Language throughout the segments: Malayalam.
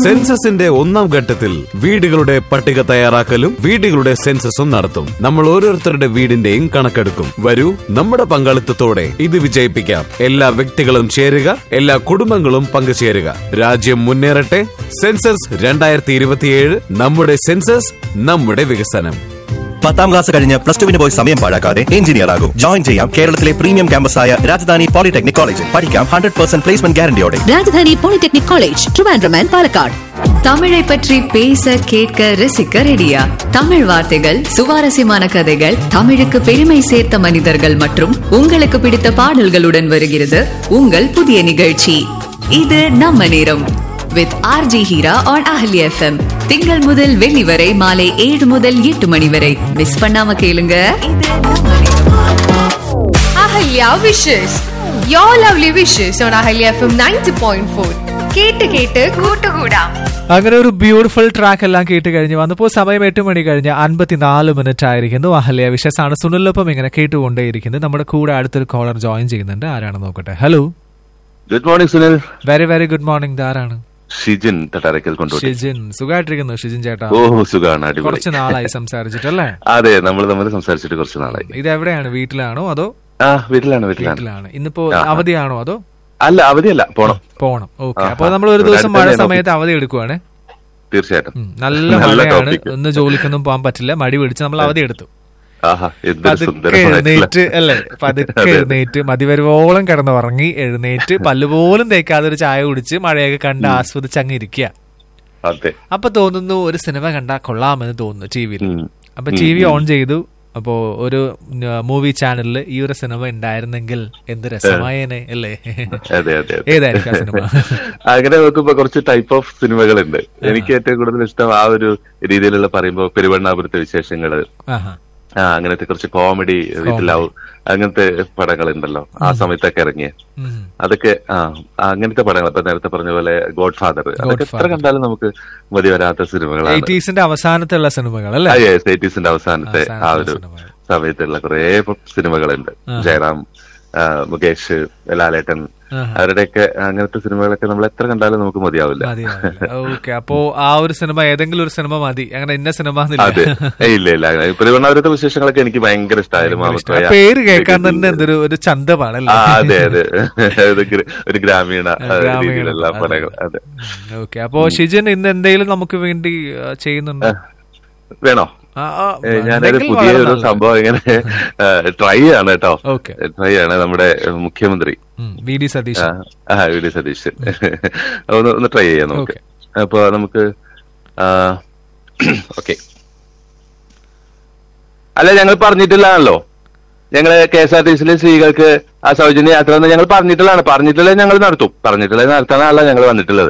സെൻസസിന്റെ ഒന്നാം ഘട്ടത്തിൽ വീടുകളുടെ പട്ടിക തയ്യാറാക്കലും വീടുകളുടെ സെൻസസും നടത്തും നമ്മൾ ഓരോരുത്തരുടെ വീടിന്റെയും കണക്കെടുക്കും വരൂ നമ്മുടെ പങ്കാളിത്തത്തോടെ ഇത് വിജയിപ്പിക്കാം എല്ലാ വ്യക്തികളും ചേരുക എല്ലാ കുടുംബങ്ങളും പങ്കുചേരുക രാജ്യം മുന്നേറട്ടെ സെൻസസ് രണ്ടായിരത്തി ഇരുപത്തിയേഴ് നമ്മുടെ സെൻസസ് നമ്മുടെ വികസനം പത്താം ക്ലാസ് കഴിഞ്ഞ് പ്ലസ് ടുവിന് പോയി സമയം പാഴാക്കാതെ എഞ്ചിനീയർ ആകും ജോയിൻ ചെയ്യാം കേരളത്തിലെ പ്രീമിയം ക്യാമ്പസായ രാജധാനി പോളിടെക്നിക് കോളേജിൽ പഠിക്കാം ഹൺഡ്രഡ് പെർസെന്റ് പ്ലേസ്മെന്റ് ഗ്യാരണ്ടിയോടെ Rajadhani polytechnic college Trivandrum and Palakkad தமிழை பற்றி பேச கேட்க ரசிக்க ரெடியா தமிழ் வார்த்தைகள் சுவாரஸ்யமான கதைகள் தமிழுக்கு பெருமை சேர்த்த மனிதர்கள் மற்றும் உங்களுக்கு பிடித்த பாடல்களுடன் வருகிறது உங்கள் புதிய நிகழ்ச்சி இது நம்ம நேரம் with RJ Heera on Ahalya FM திங்கள் முதல் வெள்ளி வரை மாலை ஏழு முதல் எட்டு மணி வரை மிஸ் பண்ணாம கேளுங்க இது நம்ம நேரம். Ahalya wishes you lovely wishes on Ahalya F M ninety point four കേട്ട് കേട്ട് കൂട്ടുകൂടാം അങ്ങനെ ഒരു ബ്യൂട്ടിഫുൾ ട്രാക്ക് എല്ലാം കേട്ട് കഴിഞ്ഞ് വന്നപ്പോൾ സമയം എട്ട് മണി കഴിഞ്ഞ് അൻപത്തിനാല് മിനിറ്റ് ആയിരിക്കുന്നു അഹല്യ വിശേഷാണ് സുനിലൊപ്പം ഇങ്ങനെ കേട്ടുകൊണ്ടേയിരിക്കുന്നത് നമ്മുടെ കൂടെ അടുത്തൊരു കോളർ ജോയിൻ ചെയ്യുന്നുണ്ട് ആരാണ് നോക്കട്ടെ hello good morning Sunil very very good morning ആരാണ് ഷിജിൻ തട്ടാരക്കൽ കൊണ്ടുപോയി ഷിജിൻ സുഖമായിട്ടിരിക്കുന്നു ഷിജിൻ ചേട്ടാ ഓ സുഖാണ് അടിപൊളി കുറച്ച് നാളായി സംസാരിച്ചിട്ടല്ലേ അതെ നമ്മൾ തമ്മിൽ സംസാരിച്ചിട്ട് കുറച്ച് നാളായി ഇത് എവിടെയാണ് വീട്ടിലാണോ അതോ ആ വീട്ടിലാണ് വീട്ടിലാണ് വീട്ടിലാണ് ഇന്നിപ്പോ ആ. അവധിയാണോ അതോ അല്ല അവധിയല്ല പോണം പോണം ഓക്കെ ആ, അപ്പൊ ആ. നമ്മൾ ഒരു ഇവിടെ ദിവസം അടുത്ത് മഴ തന്നെയാണ് സമയത്ത് അവധി എടുക്കുവാണ് തീർച്ചയായിട്ടും ഉം, നല്ല നല്ല മഴയാണ് topic. ഒന്ന് ജോലിക്കൊന്നും പോകാൻ പറ്റില്ല മടി പിടിച്ച് നമ്മൾ അവധി എടുത്തു ആഹാ എന്തൊരു പതുക്കെ സുന്ദരമായിട്ടുള്ള എഴുന്നേറ്റ് അല്ലേ പതുക്കെ അതെ, അതെ. എഴുന്നേറ്റ് മതിവരുവോളം കിടന്നുറങ്ങി എഴുന്നേറ്റ് പല്ലുപോലും തേക്കാതെ ഒരു ചായ കുടിച്ച് മഴയൊക്കെ കണ്ട് ആസ്വദിച്ച് അങ്ങ് ഇരിക്കുക അതെ അപ്പൊ തോന്നുന്നു ഒരു സിനിമ കണ്ടാ കൊള്ളാമെന്ന് തോന്നുന്നു ടി വിയിൽ ഉം. അപ്പൊ ഉം, ടി വി ഉം. ഓൺ ചെയ്തു അപ്പോ ഒരു മൂവി ചാനലിൽ ഈ ഒരു സിനിമ ഉണ്ടായിരുന്നെങ്കിൽ എന്ത് രസമായേനെ അല്ലേ അതെ അതെ അതെ ഏതായിരിക്കും ആ സിനിമ അങ്ങനെ നോക്കുമ്പോ കുറച്ച് ടൈപ്പ് ഓഫ് സിനിമകളുണ്ട് എനിക്ക് ഏറ്റവും കൂടുതൽ ഇഷ്ടം ആ ഒരു രീതിയിലുള്ള പറയുമ്പോ പെരുവണ്ണാപുരത്തെ വിശേഷങ്ങള് ആഹാ ആ അങ്ങനത്തെ കുറച്ച് കോമഡി വിത്ത് ലവ് അങ്ങനത്തെ പടങ്ങളുണ്ടല്ലോ ആ സമയത്തൊക്കെ ഇറങ്ങിയ ഉം. അതൊക്കെ ആ ആ, അങ്ങനത്തെ പടങ്ങൾ ഇപ്പൊ നേരത്തെ പറഞ്ഞ പോലെ ഗോഡ് ഫാദർ അതൊക്കെ എത്ര Godfather. കണ്ടാലും നമുക്ക് മതി വരാത്ത സിനിമകളാണ് എയ്റ്റീസിന്റെ അവസാനത്തുള്ള സിനിമകൾ അല്ലേ എയ്റ്റീസിന്റെ അവസാനത്തെ ആ അവസാനത്തെ ഒരു സിനിമകൾ. സമയത്തുള്ള കുറെ സിനിമകളുണ്ട് ആഹാ. ജയറാം ആ, മുകേഷ് ലാലേട്ടൻ ആഹാ. അവരുടെയൊക്കെ അങ്ങനത്തെ സിനിമകളൊക്കെ നമ്മൾ എത്ര കണ്ടാലും നമുക്ക് മതിയാവില്ല ഓക്കെ അപ്പോ ആ ഒരു സിനിമ ഏതെങ്കിലും ഒരു സിനിമ മതി അങ്ങനെ ഇന്ന സിനിമ അതെ ഏയ് ഇല്ല ഇല്ല പെരുവണ്ണാപുരത്തെ വിശേഷങ്ങളൊക്കെ എനിക്ക് ഭയങ്കര ഇഷ്ടമായാലും മാമത്തോയ പേര് കേൾക്കാൻ തന്നെ എന്തൊരു ഒരു ചന്തമാണല്ലേ ആ അതെ അതെ ഇത് ഗ്ര- ഒരു ഗ്രാമീണ ആ, ഗ്രാമീണ രീതിയിലുള്ള അതെ. പടങ്ങൾ അതെ ഓക്കെ അപ്പോ ഷിജൻ ഇന്ന് എന്തെങ്കിലും നമുക്ക് വേണ്ടി ആ, ചെയ്യുന്നുണ്ടോ വേണോ ആ, ആ, ഏ, ഞാനൊരു ഉണ്ടെങ്കിൽ പുതിയ വളരെ ഒരു നല്ലത്. സംഭവം ഇങ്ങനെ ട്രൈ ആണ് കേട്ടോ ഓക്കെ ട്രൈ ആണ് നമ്മുടെ മുഖ്യമന്ത്രി ഉം, വി ഡി ആ, സതീശൻ ആ വി ഡി സതീശൻ ഒന്ന് ഒന്ന് ട്രൈ ചെയ്യാം നമുക്ക് അപ്പൊ നമുക്ക് ഓക്കെ അല്ല ഞങ്ങൾ പറഞ്ഞിട്ടില്ലാണല്ലോ ഞങ്ങള് കെ എസ് ആർ ടി സിയിലെ സ്ത്രീകൾക്ക് ആ സൗജന്യ യാത്ര എന്ന് ഞങ്ങൾ പറഞ്ഞിട്ടുള്ളതാണ് പറഞ്ഞിട്ടുള്ളത് ഞങ്ങൾ നടത്തും പറഞ്ഞിട്ടുള്ളത് നടത്താനല്ല ഞങ്ങൾ വന്നിട്ടുള്ളത്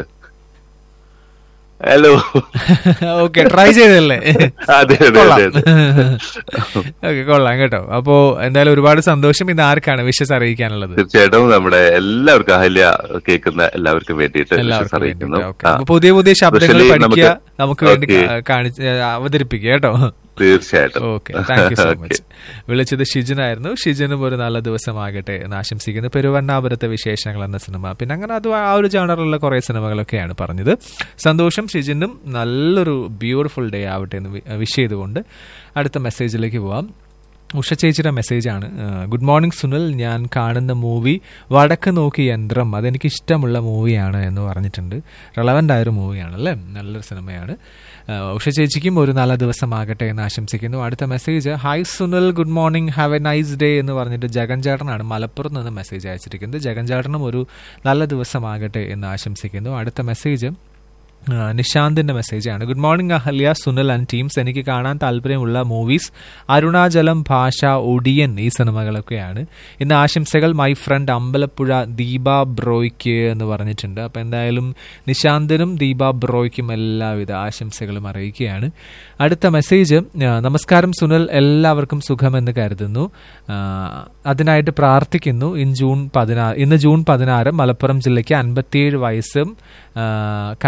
ഹലോ ഓക്കെ ട്രൈ ചെയ്തല്ലേ അതെ അതെ കൊള്ളാം അതെ അതെ ഓക്കെ കൊള്ളാം കേട്ടോ അപ്പോ എന്തായാലും ഒരുപാട് സന്തോഷം ഇന്ന് ആർക്കാണ് വിഷസ് അറിയിക്കാനുള്ളത് തീർച്ചയായിട്ടും നമ്മുടെ എല്ലാവർക്കും അഹല്യ കേൾക്കുന്ന എല്ലാവർക്കും വേണ്ടിയിട്ട് വിശ്വസ് എല്ലാവർക്കും അറിയിക്കുന്നു വേണ്ടിയിട്ട്. Okay. അപ്പൊ പുതിയ പുതിയ ശബ്ദങ്ങൾ Especially പഠിക്കുക നമുക്ക് നമുക്ക് വേണ്ടി Okay. കാ- കാണിച്ച് അവതരിപ്പിക്കുക കേട്ടോ തീർച്ചയായിട്ടും okay thank you so Okay. Much വിളിച്ചത് ഷിജനായിരുന്നു ഷിജനും ഒരു നല്ല ദിവസമാകട്ടെ എന്ന് ആശംസിക്കുന്നു പെരുവണ്ണാപുരത്തെ വിശേഷങ്ങൾ എന്ന സിനിമ പിന്നെ അങ്ങനെ അത് ആ ഒരു ജേണറിലുള്ള കുറെ സിനിമകളൊക്കെയാണ് പറഞ്ഞത് സന്തോഷം ഷിജനും നല്ലൊരു ബ്യൂട്ടിഫുൾ ഡേ ആവട്ടെ എന്ന് വിഷ് ചെയ്തുകൊണ്ട് അടുത്ത മെസ്സേജിലേക്ക് പോവാം ഉഷ ചേച്ചിയുടെ മെസ്സേജാണ് ഗുഡ് മോർണിംഗ് സുനിൽ ഞാൻ കാണുന്ന മൂവി വടക്ക് നോക്കി യന്ത്രം അതെനിക്ക് ഇഷ്ടമുള്ള മൂവിയാണ് എന്ന് പറഞ്ഞിട്ടുണ്ട് റെലവൻ്റ് ആയൊരു മൂവിയാണല്ലേ നല്ലൊരു സിനിമയാണ് ആ, ഉഷ ചേച്ചിക്കും ഒരു നല്ല ദിവസമാകട്ടെ എന്ന് ആശംസിക്കുന്നു അടുത്ത message hi Sunil good morning have a nice day എന്ന് പറഞ്ഞിട്ട് ജഗൻ ചേട്ടനാണ് മലപ്പുറത്ത് നിന്ന് മെസ്സേജ് അയച്ചിരിക്കുന്നത് ജഗൻ ചേട്ടനും ഒരു നല്ല ദിവസമാകട്ടെ എന്ന് ആശംസിക്കുന്നു അടുത്ത മെസ്സേജ് ആ, നിശാന്തിന്റെ മെസ്സേജാണ് good morning Ahalya Sunil and teams എനിക്ക് കാണാൻ താല്പര്യമുള്ള മൂവീസ് അരുണാചലം ഭാഷ ഒടിയൻ ഈ സിനിമകളൊക്കെയാണ് ഇന്ന് ആശംസകൾ മൈ ഫ്രണ്ട് അമ്പലപ്പുഴ ദീപ ബ്രോയ്ക്ക് എന്ന് പറഞ്ഞിട്ടുണ്ട് അപ്പം എന്തായാലും നിശാന്തിനും ദീപ ബ്രോയ്ക്കും എല്ലാവിധ ആശംസകളും അറിയിക്കുകയാണ് അടുത്ത മെസ്സേജ് ആ, നമസ്കാരം സുനിൽ എല്ലാവർക്കും സുഖമെന്ന് കരുതുന്നു ആ, അതിനായിട്ട് പ്രാർത്ഥിക്കുന്നു ഇൻ ജൂൺ പതിനാറ് ഇന്ന് ജൂൺ പതിനാറ് മലപ്പുറം ജില്ലയ്ക്ക് അൻപത്തിയേഴ് വയസ്സും ആ, കായും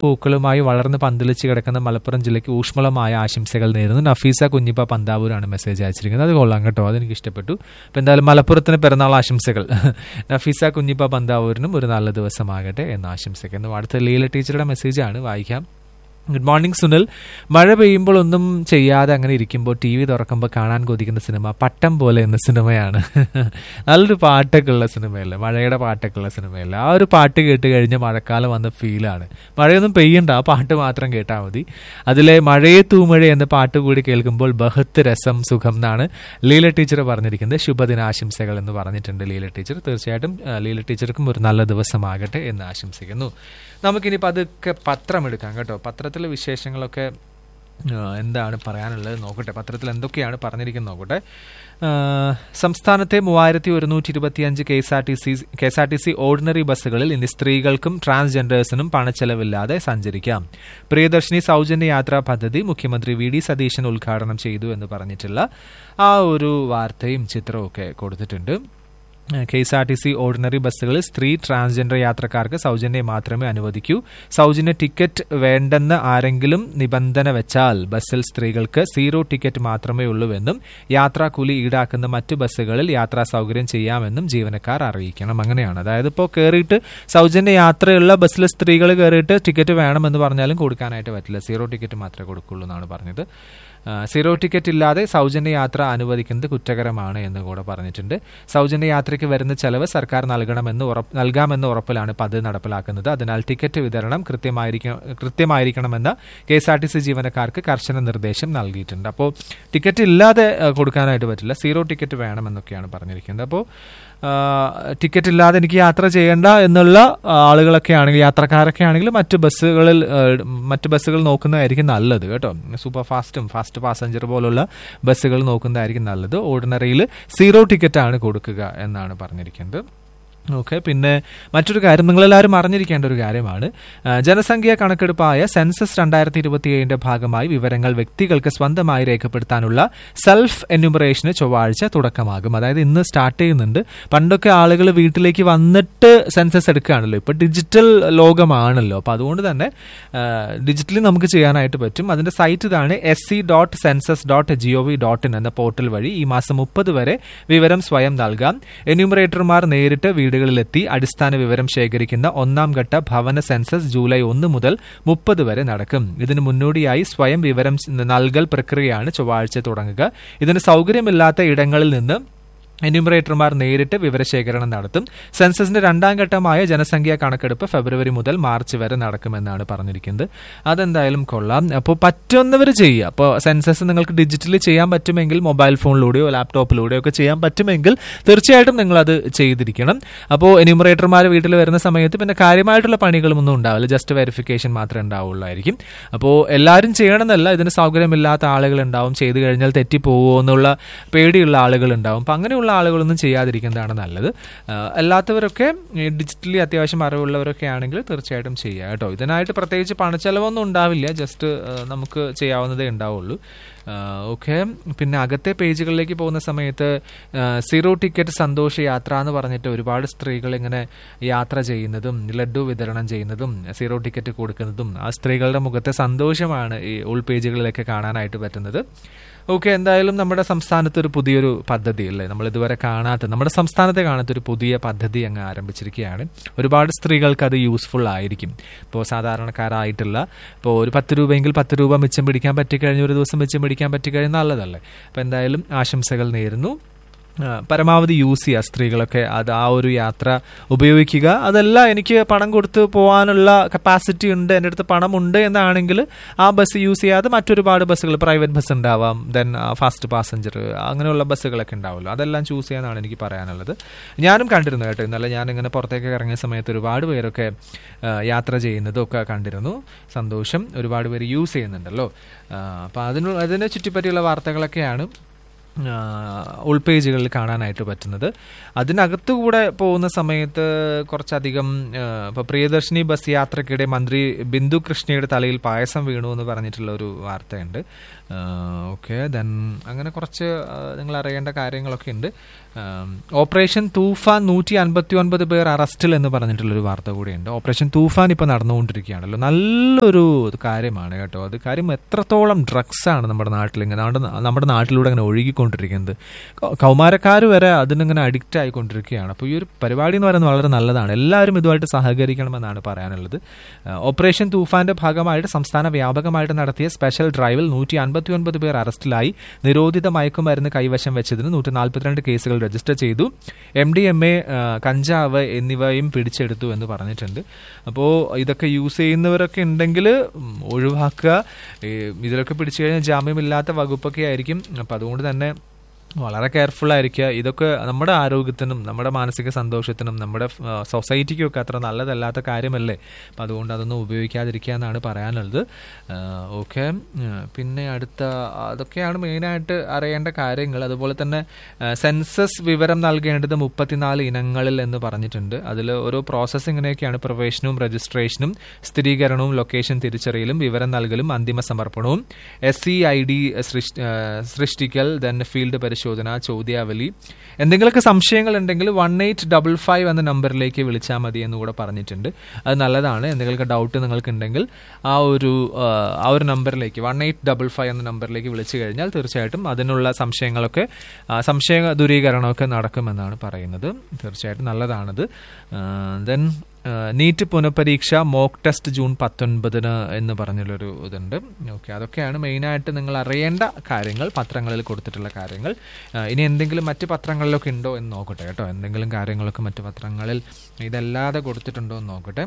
പൂക്കളുമായി വളർന്ന് പന്തലിച്ച് കിടക്കുന്ന മലപ്പുറം ജില്ലയ്ക്ക് ഊഷ്മളമായ ആശംസകൾ നേരുന്നു നഫീസ കുഞ്ഞിപ്പ പന്താവൂരാണ് മെസ്സേജ് അയച്ചിരിക്കുന്നത് അത് കൊള്ളാം കേട്ടോ അതെനിക്ക് ഇഷ്ടപ്പെട്ടു അപ്പം എന്തായാലും മലപ്പുറത്തിന് പിറന്നാൾ ആശംസകൾ നഫീസ കുഞ്ഞിപ്പ പന്താവൂരിനും ഒരു നല്ല ദിവസമാകട്ടെ എന്ന് ആശംസിക്കുന്നു അടുത്ത ലീല ടീച്ചറുടെ മെസ്സേജാണ് വായിക്കാം ഗുഡ് മോർണിംഗ് സുനിൽ മഴ പെയ്യുമ്പോൾ ഒന്നും ചെയ്യാതെ അങ്ങനെ ഇരിക്കുമ്പോൾ ടി വി തുറക്കുമ്പോൾ കാണാൻ കൊതിക്കുന്ന സിനിമ പട്ടം പോലെ എന്ന സിനിമയാണ് നല്ലൊരു പാട്ടൊക്കെ ഉള്ള സിനിമയല്ലേ മഴയുടെ പാട്ടൊക്കെ ഉള്ള സിനിമയല്ലേ ആ ഒരു പാട്ട് കേട്ട് കഴിഞ്ഞ് മഴക്കാലം വന്ന ഫീലാണ് മഴയൊന്നും പെയ്യണ്ട ആ പാട്ട് മാത്രം കേട്ടാൽ മതി അതിലെ മഴയെ തൂമഴ എന്ന പാട്ട് കൂടി കേൾക്കുമ്പോൾ ബഹത്ത് രസം സുഖം എന്നാണ് ലീല ടീച്ചർ പറഞ്ഞിരിക്കുന്നത് ശുഭദിനാശംസകൾ എന്ന് പറഞ്ഞിട്ടുണ്ട് ലീല ടീച്ചർ തീർച്ചയായിട്ടും ആ, ലീല ടീച്ചർക്കും ഒരു നല്ല ദിവസമാകട്ടെ എന്ന് ആശംസിക്കുന്നു നമുക്കിനി പതുക്കെ പത്രം എടുക്കാം കേട്ടോ പത്രത്തിലെ വിശേഷങ്ങളൊക്കെ ആ, എന്താണ് പറയാനുള്ളത് നോക്കട്ടെ പത്രത്തിൽ എന്തൊക്കെയാണ് പറഞ്ഞിരിക്കുന്നത് നോക്കട്ടെ ആ, സംസ്ഥാനത്തെ മൂവായിരത്തി ഒരുന്നൂറ്റി ഇരുപത്തിയഞ്ച് K S R T C K S R T C ordinary ബസ്സുകളിൽ ഇനി സ്ത്രീകൾക്കും ട്രാൻസ്ജെൻഡേഴ്സിനും പണച്ചെലവില്ലാതെ സഞ്ചരിക്കാം പ്രിയദർശിനി സൗജന്യ യാത്രാ പദ്ധതി മുഖ്യമന്ത്രി വി ഡി സതീശൻ ഉദ്ഘാടനം ചെയ്തു എന്ന് പറഞ്ഞിട്ടുള്ള ആ ഒരു വാർത്തയും ചിത്രവും ഒക്കെ കൊടുത്തിട്ടുണ്ട് K S R T C ordinary ബസ്സുകളിൽ സ്ത്രീ ട്രാൻസ്ജെൻഡർ യാത്രക്കാർക്ക് സൗജന്യം മാത്രമേ അനുവദിക്കൂ സൗജന്യ ടിക്കറ്റ് വേണ്ടെന്ന് ആരെങ്കിലും നിബന്ധന വെച്ചാൽ ബസ്സിൽ സ്ത്രീകൾക്ക് സീറോ ടിക്കറ്റ് മാത്രമേ ഉള്ളൂവെന്നും യാത്രാക്കൂലി ഈടാക്കുന്ന മറ്റു ബസ്സുകളിൽ യാത്രാ സൗകര്യം ചെയ്യാമെന്നും ജീവനക്കാർ അറിയിക്കണം അങ്ങനെയാണ് അതായത് ഇപ്പോൾ കയറിയിട്ട് സൗജന്യ യാത്രയുള്ള ബസ്സിൽ സ്ത്രീകൾ കയറിയിട്ട് ടിക്കറ്റ് വേണമെന്ന് പറഞ്ഞാലും കൊടുക്കാനായിട്ട് പറ്റില്ല സീറോ ടിക്കറ്റ് മാത്രമേ കൊടുക്കുള്ളൂ എന്നാണ് പറഞ്ഞത് ആ, സീറോ ടിക്കറ്റ് ഇല്ലാതെ സൗജന്യ യാത്ര അനുവദിക്കുന്നത് കുറ്റകരമാണ് എന്ന് കൂടെ പറഞ്ഞിട്ടുണ്ട് സൗജന്യ യാത്രയ്ക്ക് വരുന്ന ചെലവ് സർക്കാർ നൽകണമെന്ന് ഉറപ്പ് നൽകാമെന്ന ഉറപ്പിലാണ് പദ്ധതി നടപ്പിലാക്കുന്നത് അതിനാൽ ടിക്കറ്റ് വിതരണം കൃത്യമായിരിക്കും കൃത്യമായിരിക്കണമെന്ന K S R T C ജീവനക്കാർക്ക് കർശന നിർദ്ദേശം നൽകിയിട്ടുണ്ട് അപ്പോൾ ടിക്കറ്റ് ഇല്ലാതെ ആ, കൊടുക്കാനായിട്ട് പറ്റില്ല സീറോ ടിക്കറ്റ് വേണമെന്നൊക്കെയാണ് പറഞ്ഞിരിക്കുന്നത് അപ്പോൾ ടിക്കറ്റ് ഇല്ലാതെ എനിക്ക് യാത്ര ചെയ്യേണ്ട എന്നുള്ള ആ, ആളുകളൊക്കെ ആണെങ്കിൽ യാത്രക്കാരൊക്കെ ആണെങ്കിൽ മറ്റ് ബസ്സുകളിൽ ആ, മറ്റ് ബസ്സുകൾ നോക്കുന്നതായിരിക്കും നല്ലത് കേട്ടോ സൂപ്പർ ഫാസ്റ്റും ഫാസ്റ്റ് പാസഞ്ചർ പോലുള്ള ബസ്സുകൾ നോക്കുന്നതായിരിക്കും നല്ലത് ഓർഡിനറിയിൽ സീറോ ടിക്കറ്റ് ആണ് കൊടുക്കുക എന്നാണ് പറഞ്ഞിരിക്കുന്നത് ഓക്കെ പിന്നെ മറ്റൊരു കാര്യം നിങ്ങളെല്ലാവരും അറിഞ്ഞിരിക്കേണ്ട ഒരു കാര്യമാണ് ആ, ജനസംഖ്യാ കണക്കെടുപ്പായ സെൻസസ് രണ്ടായിരത്തി ഇരുപത്തിയേഴിന്റെ ഭാഗമായി വിവരങ്ങൾ വ്യക്തികൾക്ക് സ്വന്തമായി രേഖപ്പെടുത്താനുള്ള സെൽഫ് എന്യൂമറേഷന് ചൊവ്വാഴ്ച തുടക്കമാകും അതായത് ഇന്ന് സ്റ്റാർട്ട് ചെയ്യുന്നുണ്ട് പണ്ടൊക്കെ ആളുകൾ വീട്ടിലേക്ക് വന്നിട്ട് സെൻസസ് എടുക്കുകയാണല്ലോ ഇപ്പൊ ഡിജിറ്റൽ ലോകമാണല്ലോ അപ്പൊ അതുകൊണ്ട് തന്നെ ഡിജിറ്റലി നമുക്ക് ചെയ്യാനായിട്ട് പറ്റും അതിന്റെ സൈറ്റ് ഇതാണ് S C dot census dot G O V dot in എന്ന പോർട്ടൽ വഴി ഈ മാസം മുപ്പത് വരെ വിവരം സ്വയം നൽകാം എന്യൂമറേറ്റർമാർ നേരിട്ട് വീടുകളിലെത്തി അടിസ്ഥാന വിവരം ശേഖരിക്കുന്ന ഒന്നാം ഘട്ട ഭവന സെൻസസ് ജൂലൈ ഒന്ന് മുതൽ മുപ്പത് വരെ നടക്കും ഇതിന് മുന്നോടിയായി സ്വയം വിവരം നൽകൽ പ്രക്രിയയാണ് ചൊവ്വാഴ്ച തുടങ്ങുക ഇതിന് സൗകര്യമില്ലാത്ത ഇടങ്ങളിൽ നിന്ന് എന്യൂമറേറ്റർമാർ നേരിട്ട് വിവരശേഖരണം നടത്തും സെൻസസിന്റെ രണ്ടാം ഘട്ടമായ ജനസംഖ്യാ കണക്കെടുപ്പ് ഫെബ്രുവരി മുതൽ മാർച്ച് വരെ നടക്കുമെന്നാണ് പറഞ്ഞിരിക്കുന്നത് അതെന്തായാലും കൊള്ളാം അപ്പോൾ പറ്റുന്നവർ ചെയ്യുക അപ്പോൾ സെൻസസ് നിങ്ങൾക്ക് ഡിജിറ്റലി ചെയ്യാൻ പറ്റുമെങ്കിൽ മൊബൈൽ ഫോണിലൂടെയോ ലാപ്ടോപ്പിലൂടെയോ ഒക്കെ ചെയ്യാൻ പറ്റുമെങ്കിൽ തീർച്ചയായിട്ടും നിങ്ങൾ അത് ചെയ്തിരിക്കണം അപ്പോൾ എന്യൂമറേറ്റർമാർ വീട്ടിൽ വരുന്ന സമയത്ത് പിന്നെ കാര്യമായിട്ടുള്ള പണികളൊന്നും ഉണ്ടാവില്ല ജസ്റ്റ് വെരിഫിക്കേഷൻ മാത്രമേ ഉണ്ടാവുള്ളായിരിക്കും അപ്പോൾ എല്ലാവരും ചെയ്യണമെന്നല്ല ഇതിന് സൗകര്യമില്ലാത്ത ആളുകൾ ഉണ്ടാവും ചെയ്തു കഴിഞ്ഞാൽ തെറ്റിപ്പോവോ എന്നുള്ള പേടിയുള്ള ആളുകൾ ഉണ്ടാവും അപ്പം അങ്ങനെയുള്ള ആളുകളൊന്നും ചെയ്യാതിരിക്കുന്നതാണ് നല്ലത് ആ, അല്ലാത്തവരൊക്കെ ഡിജിറ്റലി അത്യാവശ്യം അറിവുള്ളവരൊക്കെ ആണെങ്കിൽ തീർച്ചയായിട്ടും ചെയ്യുക കേട്ടോ ഇതിനായിട്ട് പ്രത്യേകിച്ച് പണച്ചെലവൊന്നും ഉണ്ടാവില്ല ജസ്റ്റ് നമുക്ക് ചെയ്യാവുന്നതേ ഉണ്ടാവുള്ളൂ ഓക്കെ പിന്നെ അകത്തെ പേജുകളിലേക്ക് പോകുന്ന സമയത്ത് ആ, സീറോ ടിക്കറ്റ് സന്തോഷ യാത്ര എന്ന് പറഞ്ഞിട്ട് ഒരുപാട് സ്ത്രീകൾ ഇങ്ങനെ യാത്ര ചെയ്യുന്നതും ലഡു വിതരണം ചെയ്യുന്നതും സീറോ ടിക്കറ്റ് കൊടുക്കുന്നതും ആ സ്ത്രീകളുടെ മുഖത്തെ സന്തോഷമാണ് ഈ ഉൾപേജുകളിലൊക്കെ കാണാനായിട്ട് പറ്റുന്നത് ഓക്കെ എന്തായാലും നമ്മുടെ സംസ്ഥാനത്ത് ഒരു പുതിയൊരു പദ്ധതി അല്ലേ നമ്മൾ ഇതുവരെ കാണാത്ത നമ്മുടെ സംസ്ഥാനത്തെ കാണാത്ത ഒരു പുതിയ പദ്ധതി അങ്ങ് ആരംഭിച്ചിരിക്കുകയാണ് ഒരുപാട് സ്ത്രീകൾക്ക് അത് യൂസ്ഫുൾ ആയിരിക്കും ഇപ്പോൾ സാധാരണക്കാരായിട്ടുള്ള ഇപ്പോൾ ഒരു പത്ത് രൂപയെങ്കിൽ പത്ത് രൂപ മിച്ചം പിടിക്കാൻ പറ്റിക്കഴിഞ്ഞ ഒരു ദിവസം മിച്ചം പിടിക്കാൻ പറ്റിക്കഴിഞ്ഞാൽ നല്ലതല്ലേ അപ്പോൾ എന്തായാലും ആശംസകൾ നേരുന്നു ആ, പരമാവധി യൂസ് ചെയ്യുക സ്ത്രീകളൊക്കെ അത് ആ ഒരു യാത്ര ഉപയോഗിക്കുക അതല്ല എനിക്ക് പണം കൊടുത്ത് പോകാനുള്ള കപ്പാസിറ്റി ഉണ്ട് എൻ്റെ അടുത്ത് പണമുണ്ട് എന്നാണെങ്കിൽ ആ ബസ് യൂസ് ചെയ്യാതെ മറ്റൊരുപാട് ബസ്സുകൾ പ്രൈവറ്റ് ബസ് ഉണ്ടാവാം ദെൻ ഫാസ്റ്റ് പാസഞ്ചർ അങ്ങനെയുള്ള ബസ്സുകളൊക്കെ ഉണ്ടാവുമല്ലോ അതെല്ലാം ചൂസ് ചെയ്യാനാണ് എനിക്ക് പറയാനുള്ളത് ഞാനും കണ്ടിരുന്നു കേട്ടോ ഇന്നലെ ഞാനിങ്ങനെ പുറത്തേക്ക് ഇറങ്ങിയ സമയത്ത് ഒരുപാട് പേരൊക്കെ ആ, യാത്ര ചെയ്യുന്നതും ഒക്കെ കണ്ടിരുന്നു സന്തോഷം ഒരുപാട് പേര് യൂസ് ചെയ്യുന്നുണ്ടല്ലോ അപ്പോൾ അതിന് അതിനെ ചുറ്റിപ്പറ്റിയുള്ള വാർത്തകളൊക്കെയാണ് ആ, ഉൾപേജുകളിൽ കാണാനായിട്ട് പറ്റുന്നത് അതിനകത്തു കൂടെ പോകുന്ന സമയത്ത് കുറച്ചധികം ആ, ഇപ്പൊ പ്രിയദർശിനി ബസ് യാത്രക്കിടെ മന്ത്രി ബിന്ദു കൃഷ്ണയുടെ തലയിൽ പായസം വീണു എന്ന് പറഞ്ഞിട്ടുള്ള ഒരു വാർത്തയുണ്ട് ഓക്കെ ദെൻ അങ്ങനെ കുറച്ച് ആ, നിങ്ങൾ അറിയേണ്ട കാര്യങ്ങളൊക്കെ ഉണ്ട് ആം, ഓപ്പറേഷൻ തൂഫാൻ നൂറ്റി അൻപത്തി ഒൻപത് പേർ അറസ്റ്റിൽ എന്ന് പറഞ്ഞിട്ടുള്ളൊരു വാർത്ത കൂടിയുണ്ട് ഓപ്പറേഷൻ തൂഫാൻ ഇപ്പോൾ നടന്നുകൊണ്ടിരിക്കുകയാണല്ലോ നല്ലൊരു കാര്യമാണ് കേട്ടോ അത് കാര്യം എത്രത്തോളം ഡ്രഗ്സ് ആണ് നമ്മുടെ നാട്ടിൽ ഇങ്ങനെ നമ്മുടെ നാ- നമ്മുടെ നാട്ടിലൂടെ അങ്ങനെ ഒഴുകിക്കൊണ്ടിരിക്കുന്നത് കൗ- കൗമാരക്കാർ വരെ അതിനിങ്ങനെ അഡിക്റ്റ് ആയിക്കൊണ്ടിരിക്കുകയാണ് അപ്പോൾ ഈ ഒരു പരിപാടി എന്ന് പറയുന്നത് വളരെ നല്ലതാണ് എല്ലാവരും ഇതുമായിട്ട് സഹകരിക്കണമെന്നാണ് പറയാനുള്ളത് ആ, ഓപ്പറേഷൻ തൂഫാന്റെ ഭാഗമായിട്ട് സംസ്ഥാന വ്യാപകമായിട്ട് നടത്തിയ സ്പെഷ്യൽ ഡ്രൈവിൽ നൂറ്റി അൻപത്തി ഒൻപത് പേർ അറസ്റ്റിലായി നിരോധിത മയക്കുമരുന്ന് കൈവശം വെച്ചതിന് നൂറ്റി നാൽപ്പത്തിരണ്ട് കേസുകൾ രജിസ്റ്റർ ചെയ്തു എം ഡി എം എ കഞ്ചാവ് എന്നിവയും പിടിച്ചെടുത്തു എന്ന് പറഞ്ഞിട്ടുണ്ട് അപ്പോൾ ഇതൊക്കെ യൂസ് ചെയ്യുന്നവരൊക്കെ ഉണ്ടെങ്കിൽ ഉം, ഒഴിവാക്കുക ഈ ഇതിലൊക്കെ പിടിച്ചു കഴിഞ്ഞാൽ ജാമ്യമില്ലാത്ത വകുപ്പൊക്കെ ആയിരിക്കും അപ്പം അതുകൊണ്ട് തന്നെ വളരെ കെയർഫുൾ ആയിരിക്കുക ഇതൊക്കെ നമ്മുടെ ആരോഗ്യത്തിനും നമ്മുടെ മാനസിക സന്തോഷത്തിനും നമ്മുടെ ആ, സൊസൈറ്റിക്കും ഒക്കെ അത്ര നല്ലതല്ലാത്ത കാര്യമല്ലേ അപ്പം അതുകൊണ്ട് അതൊന്നും ഉപയോഗിക്കാതിരിക്കുക എന്നാണ് പറയാനുള്ളത് ഓക്കെ പിന്നെ അടുത്ത അതൊക്കെയാണ് മെയിനായിട്ട് അറിയേണ്ട കാര്യങ്ങൾ അതുപോലെ തന്നെ ആ, സെൻസസ് വിവരം നൽകേണ്ടത് മുപ്പത്തിനാല് ഇനങ്ങളിൽ എന്ന് പറഞ്ഞിട്ടുണ്ട് അതിൽ ഓരോ പ്രോസസ്സ് ഇങ്ങനെയൊക്കെയാണ് പ്രവേശനവും രജിസ്ട്രേഷനും സ്ഥിരീകരണവും ലൊക്കേഷൻ തിരിച്ചറിയലും വിവരം നൽകലും അന്തിമ സമർപ്പണവും എസ് സി ഐ ഡി സൃഷ്ടിക്കൽ ദെൻ ഫീൽഡ് പരിശോധന ചോദ്യാവലി എന്തെങ്കിലുമൊക്കെ സംശയങ്ങൾ ഉണ്ടെങ്കിൽ വൺ എയ്റ്റ് ഡബിൾ ഫൈവ് എന്ന നമ്പറിലേക്ക് വിളിച്ചാൽ മതി എന്ന് കൂടെ പറഞ്ഞിട്ടുണ്ട് അത് നല്ലതാണ് എന്തെങ്കിലുമൊക്കെ ഡൗട്ട് നിങ്ങൾക്ക് ഉണ്ടെങ്കിൽ ആ ഒരു ആ, ആ ഒരു നമ്പറിലേക്ക് വൺ എയ്റ്റ് ഡബിൾ ഫൈവ് എന്ന നമ്പറിലേക്ക് വിളിച്ചു കഴിഞ്ഞാൽ തീർച്ചയായിട്ടും അതിനുള്ള സംശയങ്ങളൊക്കെ ആ, സംശയ ദൂരീകരണമൊക്കെ നടക്കുമെന്നാണ് പറയുന്നത് തീർച്ചയായിട്ടും നല്ലതാണത് ദെൻ നീറ്റ് പുനഃപരീക്ഷ മോക്ക് ടെസ്റ്റ് ജൂൺ പത്തൊൻപതിന് എന്ന് പറഞ്ഞുള്ളൊരു ഇതുണ്ട് ഓക്കെ അതൊക്കെയാണ് മെയിനായിട്ട് നിങ്ങൾ അറിയേണ്ട കാര്യങ്ങൾ പത്രങ്ങളിൽ കൊടുത്തിട്ടുള്ള കാര്യങ്ങൾ ആ, ഇനി എന്തെങ്കിലും മറ്റ് പത്രങ്ങളിലൊക്കെ ഉണ്ടോ എന്ന് നോക്കട്ടെ കേട്ടോ എന്തെങ്കിലും കാര്യങ്ങളൊക്കെ മറ്റ് പത്രങ്ങളിൽ ഇതല്ലാതെ കൊടുത്തിട്ടുണ്ടോ എന്ന് നോക്കട്ടെ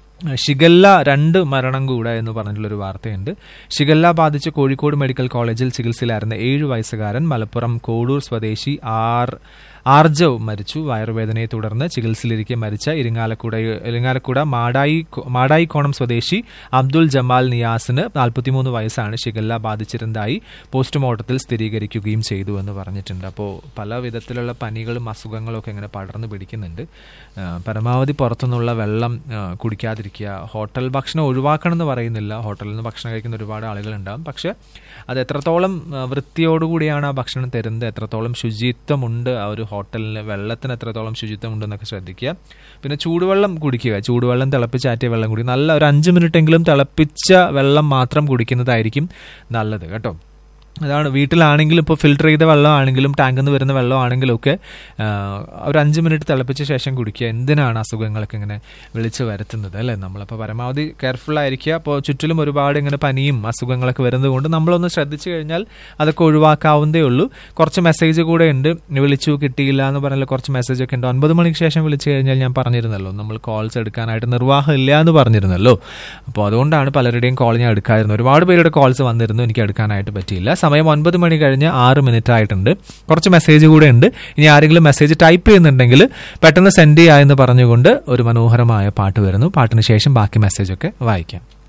ഷിഗല്ല രണ്ട് മരണം കൂടെ എന്ന് പറഞ്ഞിട്ടുള്ളൊരു വാർത്തയുണ്ട് ഷിഗല്ല ബാധിച്ച് കോഴിക്കോട് മെഡിക്കൽ കോളേജിൽ ചികിത്സയിലായിരുന്ന ഏഴു വയസ്സുകാരൻ മലപ്പുറം കോഡൂർ സ്വദേശി ആർ ആർജവ് മരിച്ചു വയറുവേദനയെ തുടർന്ന് ചികിത്സയിലിരിക്കെ മരിച്ച ഇരിങ്ങാലക്കുട ഇരിങ്ങാലക്കുട മാടായി മാടായിക്കോണം സ്വദേശി അബ്ദുൽ ജമാൽ നിയാസിന് നാൽപ്പത്തിമൂന്ന് വയസ്സാണ് ഷിഗല്ല ബാധിച്ചിരുന്നതായി പോസ്റ്റ്മോർട്ടത്തിൽ സ്ഥിരീകരിക്കുകയും ചെയ്തു എന്ന് പറഞ്ഞിട്ടുണ്ട് അപ്പോൾ പല വിധത്തിലുള്ള പനികളും അസുഖങ്ങളും ഒക്കെ ഇങ്ങനെ പടർന്നു പിടിക്കുന്നുണ്ട് ആ, പരമാവധി പുറത്തുനിന്നുള്ള വെള്ളം ആ, കുടിക്കാതിരിക്കുക ഹോട്ടൽ ഭക്ഷണം ഒഴിവാക്കണം എന്ന് പറയുന്നില്ല ഹോട്ടലിൽ നിന്ന് ഭക്ഷണം കഴിക്കുന്ന ഒരുപാട് ആളുകളുണ്ടാകും പക്ഷെ അത് എത്രത്തോളം ആ, വൃത്തിയോടുകൂടിയാണ് ആ ഭക്ഷണം തരുന്നത് എത്രത്തോളം ശുചിത്വമുണ്ട് ആ ഒരു ഹോട്ടലിന് വെള്ളത്തിന് എത്രത്തോളം ശുചിത്വം ഉണ്ടെന്നൊക്കെ ശ്രദ്ധിക്കുക പിന്നെ ചൂടുവെള്ളം കുടിക്കുക ചൂടുവെള്ളം തിളപ്പിച്ചാറ്റിയ വെള്ളം കുടി നല്ല ഒരു അഞ്ച് മിനിറ്റ് എങ്കിലും തിളപ്പിച്ച വെള്ളം മാത്രം കുടിക്കുന്നതായിരിക്കും നല്ലത് കേട്ടോ അതാണ് വീട്ടിലാണെങ്കിലും ഇപ്പോൾ ഫിൽട്ടർ ചെയ്ത വെള്ളമാണെങ്കിലും ടാങ്കിൽ നിന്ന് വരുന്ന വെള്ളമാണെങ്കിലും ഒക്കെ ആ, ഒരു അഞ്ച് മിനിറ്റ് തിളപ്പിച്ച ശേഷം കുടിക്കുക എന്തിനാണ് അസുഖങ്ങളൊക്കെ ഇങ്ങനെ വിളിച്ചു വരുത്തുന്നത് അല്ലേ നമ്മളപ്പോൾ പരമാവധി കെയർഫുൾ ആയിരിക്കുക അപ്പോൾ ചുറ്റിലും ഒരുപാട് ഇങ്ങനെ പനിയും അസുഖങ്ങളൊക്കെ വരുന്നത് കൊണ്ട് നമ്മളൊന്ന് ശ്രദ്ധിച്ചു കഴിഞ്ഞാൽ അതൊക്കെ ഒഴിവാക്കാവുന്നതേ ഉള്ളൂ കുറച്ച് മെസ്സേജ് കൂടെ ഉണ്ട് വിളിച്ചു കിട്ടിയില്ല എന്ന് പറഞ്ഞാൽ കുറച്ച് മെസ്സേജ് ഒക്കെ ഉണ്ട് ഒൻപത് മണിക്ക് ശേഷം വിളിച്ചു കഴിഞ്ഞാൽ ഞാൻ പറഞ്ഞിരുന്നല്ലോ നമ്മൾ കോൾസ് എടുക്കാനായിട്ട് നിർവാഹം ഇല്ല എന്ന് പറഞ്ഞിരുന്നല്ലോ അപ്പോൾ അതുകൊണ്ടാണ് പലരുടെയും കോൾ ഞാൻ എടുക്കാതിരുന്നത് ഒരുപാട് പേരുടെ കോൾസ് വന്നിരുന്നു എനിക്ക് എടുക്കാനായിട്ട് പറ്റിയില്ല സമയം ഒൻപത് മണി കഴിഞ്ഞ് ആറ് മിനിറ്റ് ആയിട്ടുണ്ട് കുറച്ച് മെസ്സേജ് കൂടെ ഉണ്ട് ഇനി ആരെങ്കിലും മെസ്സേജ് ടൈപ്പ് ചെയ്യുന്നുണ്ടെങ്കിൽ പെട്ടെന്ന് സെൻഡ് ചെയ്യുക എന്ന് പറഞ്ഞുകൊണ്ട് ഒരു മനോഹരമായ പാട്ട് വരുന്നു പാട്ടിന് ശേഷം ബാക്കി മെസ്സേജ് ഒക്കെ വായിക്കാം